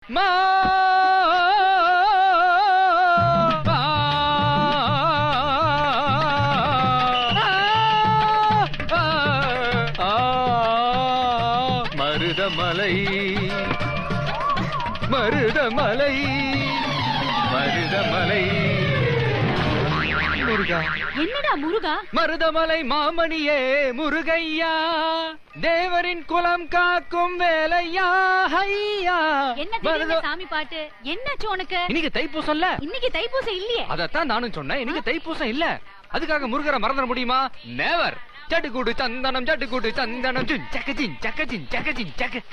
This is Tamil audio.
மா மருதமலை மருதமலை மருதமலை முருகா என்னடா முருகா மருதமலை மாமணியே முருகையா தேவரின் குலம் காக்கும் வேலையா ஐயா என்ன திடீர்னு சாமி பாட்டு என்னாச்சு உனக்கு இன்னைக்கு தைப்பூசம்ல இன்னைக்கு தைப்பூசம் இல்லையே அதத்தான் நானும் சொன்னேன் இன்னைக்கு தைப்பூசம் இல்ல அதுக்காக முருகரை மறந்துட முடியுமா நேவர் சட்டுக்கூடு சந்தனம் சட்டுக்கூடு சந்தனம் சின் சக்க சின் சக்க சின் சக்க சின் சக்க